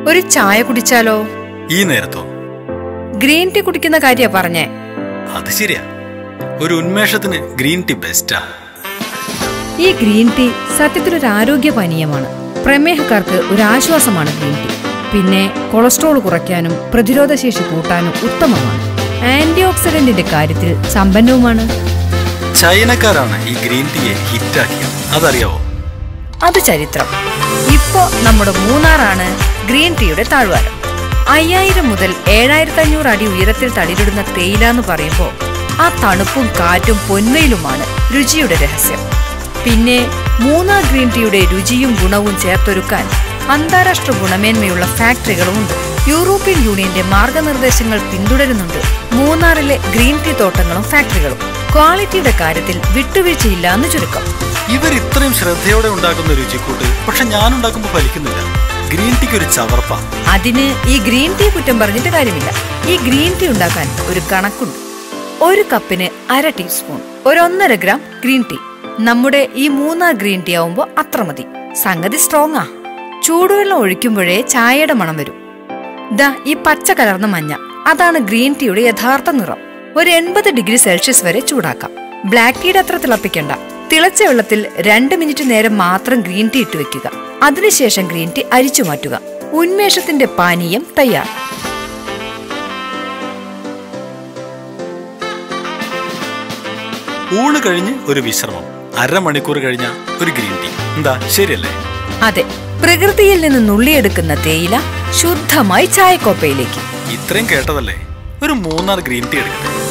ഒരു ചായ കുടിച്ചാലോ ഈ നേരത്തോ ഗ്രീൻ ടീ കുടിക്കുന്ന കാര്യ പറഞ്ഞേ അത് ശരിയാ ഒരു ഉന്മേഷത്തിന് ഗ്രീൻ ടീ ബെസ്റ്റാ ഈ ഗ്രീൻ ടീ സത്യത്തിൽ ഒരു ആരോഗ്യ പാനീയമാണ് പ്രമേഹക്കാർക്ക് ഒരു ആശ്വാസമാണ് ഗ്രീൻ ടീ പിന്നെ കൊളസ്ട്രോൾ കുറയ്ക്കാനും പ്രതിരോധശേഷി കൂട്ടാനും ഉത്തമമാണ് ആന്റി ഓക്സിഡന്റിന്റെ കാര്യത്തിൽ സമ്പന്നവുമാണ് ചൈനക്കാരാണ് ഈ ഗ്രീൻ ടീയെ ഹിറ്റാക്കിയത് അതറിയാവോ അത് ചരിത്രം ഇപ്പോ നമ്മുടെ മൂന്നാറാണ് ഗ്രീൻ ടീയുടെ താഴ്വാരം അയ്യായിരം മുതൽ ഏഴായിരത്തി അഞ്ഞൂറ് അടി ഉയരത്തിൽ തളിരിടുന്ന തേയില എന്ന് പറയുമ്പോൾ ആ തണുപ്പും കാറ്റും പൊന്മയിലുമാണ് രുചിയുടെ രഹസ്യം പിന്നെ മൂന്നാർ ഗ്രീൻ ടീയുടെ രുചിയും ഗുണവും ചേർത്തൊരുക്കാൻ അന്താരാഷ്ട്ര ഗുണമേന്മയുള്ള ഫാക്ടറികളുമുണ്ട് യൂറോപ്യൻ യൂണിയന്റെ മാർഗനിർദ്ദേശങ്ങൾ പിന്തുടരുന്നുണ്ട് മൂന്നാറിലെ ഗ്രീൻ ടീ തോട്ടങ്ങളും ഫാക്ടറികളും ക്വാളിറ്റിയുടെ കാര്യത്തിൽ വിട്ടുവീഴ്ചയില്ല എന്ന് ചുരുക്കം ഇവർ ഇത്രയും ശ്രദ്ധയോടെ ഉണ്ടാക്കുന്ന രുചിക്കൂട്ട് പക്ഷെ ഞാൻ ഉണ്ടാക്കുമ്പോൾ ഫലിക്കുന്നില്ല ഗ്രീൻ ടീക്ക് ഒരു ചവർപ്പ അതിന് ഈ ഗ്രീൻ ടീ കുറ്റം പറഞ്ഞിട്ട് കാര്യമില്ല ഈ ഗ്രീൻ ടീ ഉണ്ടാക്കാൻ ഒരു കണക്കുണ്ട് ഒരു കപ്പിന് അര ടീസ്പൂൺ ഒരു ഒന്നര ഗ്രാം ഗ്രീൻ ടീ നമ്മുടെ ഈ മൂന്നാർ ഗ്രീൻ ടീ ആവുമ്പോ അത്ര മതി സംഗതി സ്ട്രോങ് ആ ചൂടുവെള്ളം ഒഴിക്കുമ്പോഴേ ചായയുടെ മണം വരും ദാ ഈ പച്ച കലർന്ന മഞ്ഞ അതാണ് ഗ്രീൻ ടീയുടെ യഥാർത്ഥ നിറം ഒരു എൺപത് ഡിഗ്രി സെൽഷ്യസ് വരെ ചൂടാക്കാം ബ്ലാക്ക് ടീയുടെ അത്ര തിളപ്പിക്കണ്ട തിളച്ച വെള്ളത്തിൽ രണ്ട് മിനിറ്റ് നേരം മാത്രം ഗ്രീൻ ടീ ഇട്ട് വെക്കുക അതിനുശേഷം ഗ്രീൻ ടീ അരിച്ചു മാറ്റുക ഉന്മേഷത്തിന്റെ പാനീയം തയ്യാർ ഊണ് കഴിഞ്ഞ് ഒരു വിശ്രമം അരമണിക്കൂർ കഴിഞ്ഞ ഒരു ഗ്രീൻ ടീ എന്താ ശരിയല്ലേ അതെ പ്രകൃതിയിൽ നിന്ന് നുള്ളിയെടുക്കുന്ന തേയില ശുദ്ധമായി ചായക്കോപ്പയിലേക്ക് ഇത്രയും കേട്ടതല്ലേ ഒരു മൂന്നാർ ഗ്രീൻ ടീ എടുക്കട്ടെ